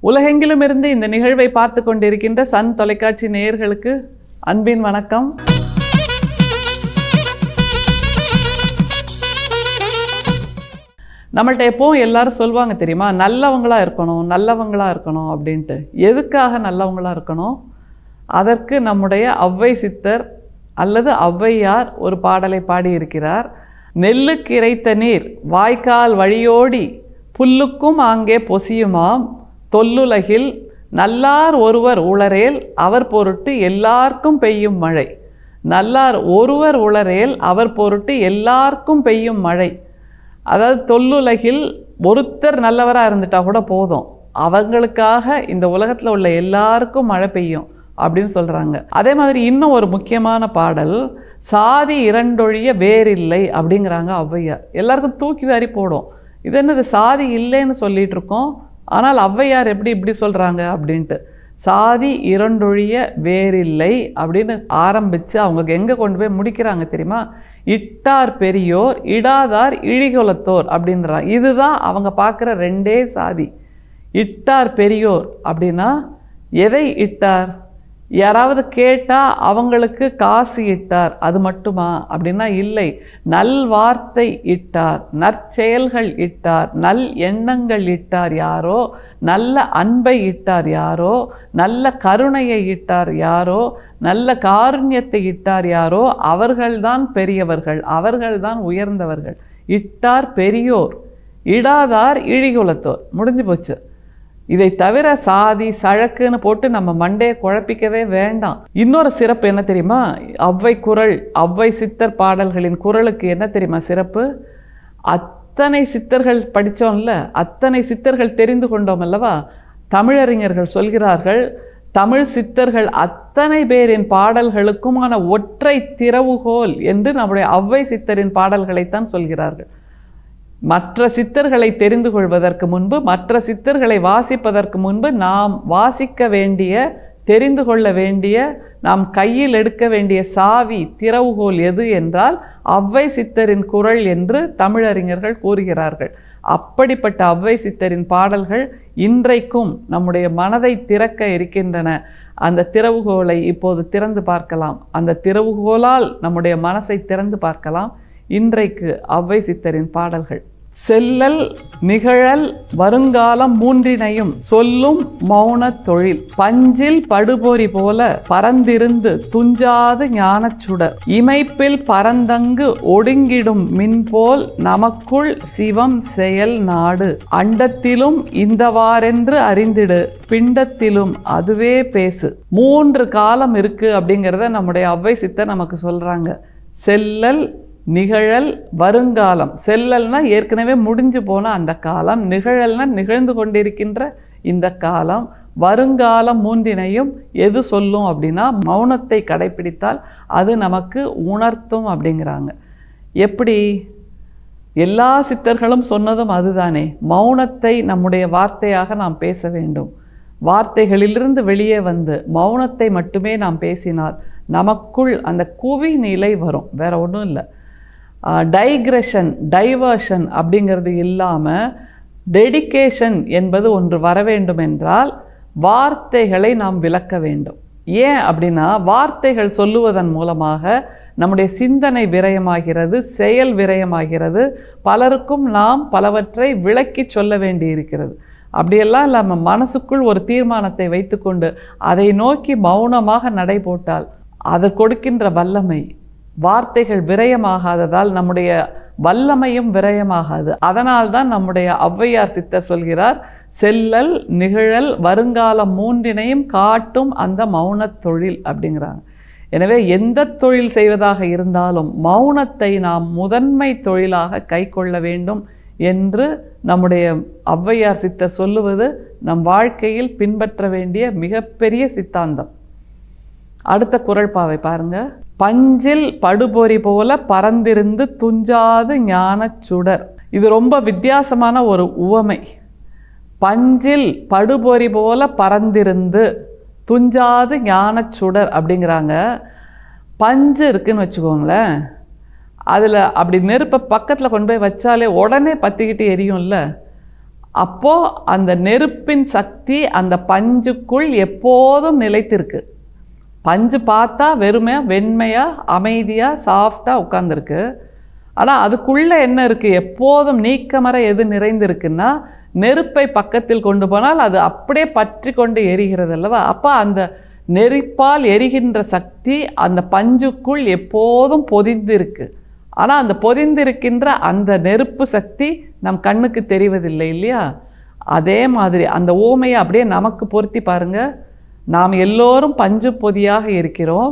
உலகெங்கிலும் இருந்து இந்த நிகழ்வை பார்த்து கொண்டிருக்கின்ற சன் தொலைக்காட்சி நேயர்களுக்கு அன்பின் வணக்கம் நம்மள்ட்ட எப்பவும் எல்லாரும் சொல்லுவாங்க தெரியுமா நல்லவங்களா இருக்கணும் நல்லவங்களா இருக்கணும் அப்படின்ட்டு எதுக்காக நல்லவங்களா இருக்கணும் அதற்கு நம்முடைய ஔவை சித்தர் அல்லது ஔவையார் ஒரு பாடலை பாடியிருக்கிறார் நெல்லுக்கு இறைத்த நீர் வாய்க்கால் வழியோடி புல்லுக்கும் ஆங்கே பொசியுமாம் தொல்லுலகில் நல்லார் ஒருவர் உளரேல் அவர் பொருட்டு எல்லார்க்கும் பெய்யும் மழை நல்லார் ஒருவர் உளரேல் அவர் பொருட்டு எல்லார்க்கும் பெய்யும் மழை அதாவது தொல்லுலகில் ஒருத்தர் நல்லவராக இருந்துட்டா கூட போதும் அவங்களுக்காக இந்த உலகத்தில் உள்ள எல்லாருக்கும் மழை பெய்யும் அப்படின்னு சொல்கிறாங்க அதே மாதிரி இன்னும் ஒரு முக்கியமான பாடல் சாதி இரண்டொழிய வேறில்லை அப்படிங்கிறாங்க ஔவையார் எல்லாருக்கும் தூக்கி வாரி போடும் இது என்னது சாதி இல்லைன்னு சொல்லிட்டு இருக்கோம் ஆனால் ஔவையார் எப்படி இப்படி சொல்கிறாங்க அப்படின்ட்டு சாதி இரண்டொழிய வேறில்லை அப்படின்னு ஆரம்பித்து அவங்க எங்கே கொண்டு போய் முடிக்கிறாங்க தெரியுமா இட்டார் பெரியோர் இடாதார் இழிகுலத்தோர் அப்படின்றாங்க இதுதான் அவங்க பார்க்குற ரெண்டே சாதி இட்டார் பெரியோர் அப்படின்னா எதை இட்டார் யாராவது கேட்டால் அவங்களுக்கு காசு இட்டார் அது மட்டுமா அப்படின்னா இல்லை நல் வார்த்தை இட்டார் நற்செயல்கள் இட்டார் நல் எண்ணங்கள் இட்டார் யாரோ நல்ல அன்பை இட்டார் யாரோ நல்ல கருணையை இட்டார் யாரோ நல்ல காருண்யத்தை இட்டார் யாரோ அவர்கள்தான் பெரியவர்கள் அவர்கள்தான் உயர்ந்தவர்கள் இட்டார் பெரியோர் இடாதார் இழிகுலத்தோர் முடிஞ்சு போச்சு இதை தவிர சாதி சழக்குன்னு போட்டு நம்ம மண்டையை குழப்பிக்கவே வேண்டாம் இன்னொரு சிறப்பு என்ன தெரியுமா ஔவை குரல் ஔவை சித்தர் பாடல்களின் குரலுக்கு என்ன தெரியுமா சிறப்பு அத்தனை சித்தர்கள் படித்தோம்ல அத்தனை சித்தர்கள் தெரிந்து கொண்டோம் அல்லவா தமிழறிஞர்கள் சொல்கிறார்கள் தமிழ் சித்தர்கள் அத்தனை பேரின் பாடல்களுக்குமான ஒற்றை திறவுகோல் என்று நம்முடைய ஔவை சித்தரின் பாடல்களைத்தான் சொல்கிறார்கள் மற்ற சித்தர்களை தெரிந்து கொள்வதற்கு முன்பு மற்ற சித்தர்களை வாசிப்பதற்கு முன்பு நாம் வாசிக்க வேண்டிய தெரிந்து கொள்ள வேண்டிய நாம் கையில் எடுக்க வேண்டிய சாவி திறவுகோல் எது என்றால் ஔவை சித்தரின் குரல் என்று தமிழறிஞர்கள் கூறுகிறார்கள் அப்படிப்பட்ட ஔவை சித்தரின் பாடல்கள் இன்றைக்கும் நம்முடைய மனதை திறக்க இருக்கின்றன அந்த திறவுகோலை இப்போது திறந்து பார்க்கலாம் அந்த திறவுகோலால் நம்முடைய மனசை திறந்து பார்க்கலாம் இன்றைக்கு ஔவை சித்தரின் பாடல்கள் செல்லல் நிகழல் வருங்காலம் மூன்றினையும் சொல்லும் மௌன தொழில் பஞ்சில் படுபொறி போல பரந்திருந்து துஞ்சாது ஞானச்சுடர் இமைப்பில் பரந்தங்கு ஒடுங்கிடும் மின்போல் நமக்குள் சிவம் செயல் நாடு அண்டத்திலும் இந்தவாறென்று அறிந்திடு பிண்டத்திலும் அதுவே பேசு மூன்று காலம் இருக்கு அப்படிங்கிறத நம்முடைய அவ்வை சித்தர் நமக்கு சொல்றாங்க செல்லல் நிகழல் வருங்காலம் செல்லல்னா ஏற்கனவே முடிஞ்சு போன அந்த காலம் நிகழல்னா நிகழ்ந்து கொண்டிருக்கின்ற இந்த காலம் வருங்காலம் மூன்றினையும் எது சொல்லும் அப்படின்னா மௌனத்தை கடைபிடித்தால் அது நமக்கு உணர்த்தும் அப்படிங்கிறாங்க எப்படி எல்லா சித்தர்களும் சொன்னதும் அதுதானே மௌனத்தை நம்முடைய வார்த்தையாக நாம் பேச வேண்டும் வார்த்தைகளிலிருந்து வெளியே வந்து மௌனத்தை மட்டுமே நாம் பேசினால் நமக்குள் அந்த குவி நிலை வரும் வேற ஒன்றும் இல்லை டைக்ரெஷன் டைவர்ஷன் அப்படிங்கிறது இல்லாமல் டெடிகேஷன் என்பது ஒன்று வர வேண்டும் என்றால் வார்த்தைகளை நாம் விளக்க வேண்டும் ஏன் அப்படின்னா வார்த்தைகள் சொல்லுவதன் மூலமாக நம்முடைய சிந்தனை விரயமாகிறது செயல் விரயமாகிறது பலருக்கும் நாம் பலவற்றை விளக்கி சொல்ல வேண்டி இருக்கிறது அப்படியெல்லாம் நம்ம மனசுக்குள் ஒரு தீர்மானத்தை வைத்துக்கொண்டு அதை நோக்கி மௌனமாக நடை போட்டால் அது கொடுக்கின்ற வல்லமை வார்த்தைகள் விரயமாகாததால் நம்முடைய வல்லமையும் விரயமாகாது அதனால் தான் நம்முடைய ஔவையார் சித்தர் சொல்கிறார் செல்லல் நிகழல் வருங்காலம் மூன்றினையும் காட்டும் அந்த மௌனத் தொழில் அப்படிங்கிறாங்க எனவே எந்த தொழில் செய்வதாக இருந்தாலும் மௌனத்தை நாம் முதன்மை தொழிலாக கை கொள்ள வேண்டும் என்று நம்முடைய ஔவையார் சித்தர் சொல்லுவது நம் வாழ்க்கையில் பின்பற்ற வேண்டிய மிகப்பெரிய சித்தாந்தம் அடுத்த குரல் பாவை பாருங்க பஞ்சில் படுபொறி போல பறந்திருந்து துஞ்சாது ஞானச் சுடர் இது ரொம்ப வித்தியாசமான ஒரு உவமை பஞ்சில் படுபொறி போல பறந்திருந்து துஞ்சாது ஞானச் சுடர் அப்படிங்கிறாங்க பஞ்சு இருக்குன்னு வச்சுக்கோங்களேன் அதில் அப்படி நெருப்பை பக்கத்தில் கொண்டு போய் வச்சாலே உடனே பற்றிக்கிட்டு எரியும்ல அப்போ அந்த நெருப்பின் சக்தி அந்த பஞ்சுக்குள் எப்போதும் நிலைத்திருக்கு பஞ்சு பார்த்தா வெறுமையா வெண்மையா அமைதியா சாஃப்டா உட்கார்ந்துருக்கு ஆனால் அதுக்குள்ளே என்ன இருக்குது எப்போதும் நீக்கமர எது நிறைந்திருக்குன்னா நெருப்பை பக்கத்தில் கொண்டு போனால் அது அப்படியே பற்றி கொண்டு எரிகிறது அல்லவா அப்போ அந்த நெருப்பால் எரிகின்ற சக்தி அந்த பஞ்சுக்குள் எப்போதும் பொதிந்து இருக்கு ஆனால் அந்த பொதிந்திருக்கின்ற அந்த நெருப்பு சக்தி நம் கண்ணுக்கு தெரிவதில்லை இல்லையா அதே மாதிரி அந்த ஊமையை அப்படியே நமக்கு பொருத்தி பாருங்க நாம் எல்லோரும் பஞ்சு பொதியாக இருக்கிறோம்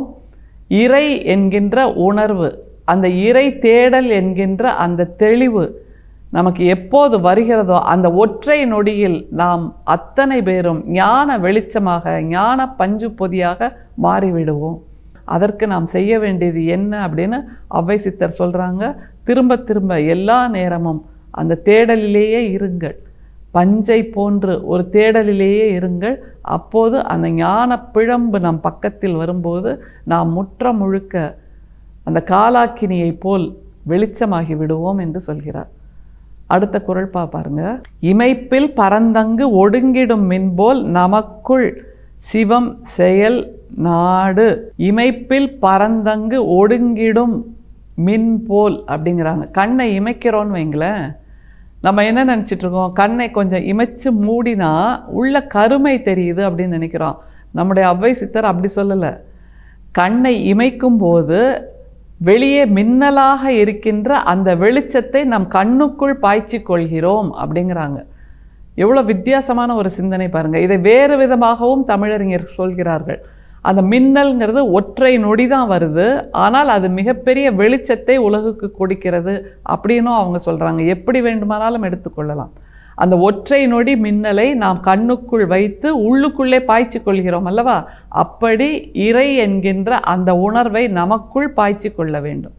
இறை என்கின்ற உணர்வு அந்த இறை தேடல் என்கின்ற அந்த தெளிவு நமக்கு எப்போது வருகிறதோ அந்த ஒற்றை நொடியில் நாம் அத்தனை பேரும் ஞான வெளிச்சமாக ஞான பஞ்சு பொதியாக மாறிவிடுவோம் அதற்கு நாம் செய்ய வேண்டியது என்ன அப்படின்னு அவ்வை சித்தர் சொல்கிறாங்க திரும்ப திரும்ப எல்லா நேரமும் அந்த தேடலிலேயே இருங்கள் பஞ்சை போன்று ஒரு தேடலிலேயே இருங்கள் அப்போது அந்த ஞான பிழம்பு நம் பக்கத்தில் வரும்போது நாம் முற்ற முழுக்க அந்த காலாக்கினியை போல் வெளிச்சமாகி விடுவோம் என்று சொல்கிறார் அடுத்த குரல் பா பாருங்க இமைப்பில் பரந்தங்கு ஒடுங்கிடும் மின்போல் நமக்குள் சிவம் செயல் நாடு இமைப்பில் பரந்தங்கு ஒடுங்கிடும் மின் போல் அப்படிங்கிறாங்க கண்ணை இமைக்கிறோன்னு வைங்களேன் நம்ம என்ன நினச்சிட்டு இருக்கோம் கண்ணை கொஞ்சம் இமைச்சு மூடினா உள்ள கருமை தெரியுது அப்படின்னு நினைக்கிறோம் நம்முடைய அவ்வை சித்தர் அப்படி சொல்லலை கண்ணை இமைக்கும் போது வெளியே மின்னலாக இருக்கின்ற அந்த வெளிச்சத்தை நம் கண்ணுக்குள் பாய்ச்சி கொள்கிறோம் அப்படிங்கிறாங்க எவ்வளோ வித்தியாசமான ஒரு சிந்தனை பாருங்க இதை வேறு விதமாகவும் தமிழறிஞர் சொல்கிறார்கள் அந்த மின்னல்ங்கிறது ஒற்றை நொடி தான் வருது ஆனால் அது மிகப்பெரிய வெளிச்சத்தை உலகுக்கு கொடுக்கிறது அப்படின்னும் அவங்க சொல்கிறாங்க எப்படி வேண்டுமானாலும் எடுத்துக்கொள்ளலாம் அந்த ஒற்றை நொடி மின்னலை நாம் கண்ணுக்குள் வைத்து உள்ளுக்குள்ளே பாய்ச்சி கொள்கிறோம் அல்லவா அப்படி இறை என்கின்ற அந்த உணர்வை நமக்குள் பாய்ச்சி கொள்ள வேண்டும்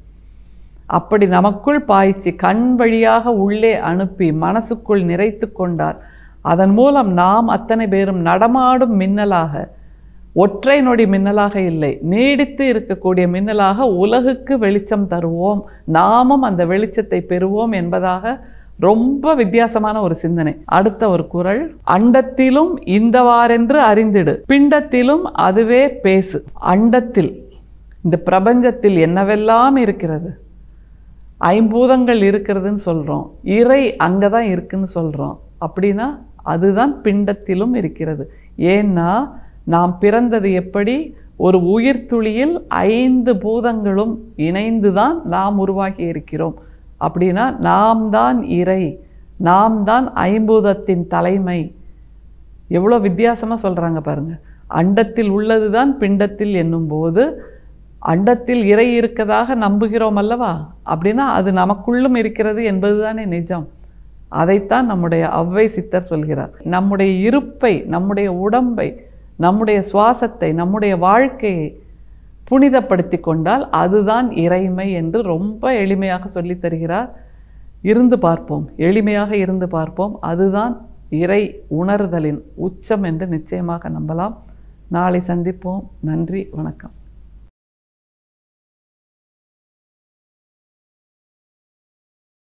அப்படி நமக்குள் பாய்ச்சி கண் வழியாக உள்ளே அனுப்பி மனசுக்குள் நிறைத்து கொண்டார் அதன் மூலம் நாம் அத்தனை பேரும் நடமாடும் மின்னலாக ஒற்றை நொடி மின்னலாக இல்லை நீடித்து இருக்கக்கூடிய மின்னலாக உலகுக்கு வெளிச்சம் தருவோம் நாமும் அந்த வெளிச்சத்தை பெறுவோம் என்பதாக ரொம்ப வித்தியாசமான ஒரு சிந்தனை அடுத்த ஒரு குரல் அண்டத்திலும் இந்தவாறென்று அறிந்திடு பிண்டத்திலும் அதுவே பேசு அண்டத்தில் இந்த பிரபஞ்சத்தில் என்னவெல்லாம் இருக்கிறது ஐம்பூதங்கள் இருக்கிறதுன்னு சொல்கிறோம் இறை அங்கே தான் இருக்குன்னு சொல்கிறோம் அப்படின்னா அதுதான் பிண்டத்திலும் இருக்கிறது ஏன்னா நாம் பிறந்தது எப்படி ஒரு உயிர் துளியில் ஐந்து பூதங்களும் இணைந்து தான் நாம் உருவாகி இருக்கிறோம் அப்படின்னா நாம் தான் இறை நாம் தான் ஐம்பூதத்தின் தலைமை எவ்வளோ வித்தியாசமாக சொல்கிறாங்க பாருங்க அண்டத்தில் உள்ளது தான் பிண்டத்தில் என்னும்போது அண்டத்தில் இறை இருக்கதாக நம்புகிறோம் அல்லவா அப்படின்னா அது நமக்குள்ளும் இருக்கிறது என்பதுதானே நிஜம் அதைத்தான் நம்முடைய அவ்வை சித்தர் சொல்கிறார் நம்முடைய இருப்பை நம்முடைய உடம்பை நம்முடைய சுவாசத்தை நம்முடைய வாழ்க்கையை புனிதப்படுத்தி கொண்டால் அதுதான் இறைமை என்று ரொம்ப எளிமையாக சொல்லித் தருகிறார் இருந்து பார்ப்போம் எளிமையாக இருந்து பார்ப்போம் அதுதான் இறை உணர்தலின் உச்சம் என்று நிச்சயமாக நம்பலாம் நாளை சந்திப்போம் நன்றி வணக்கம்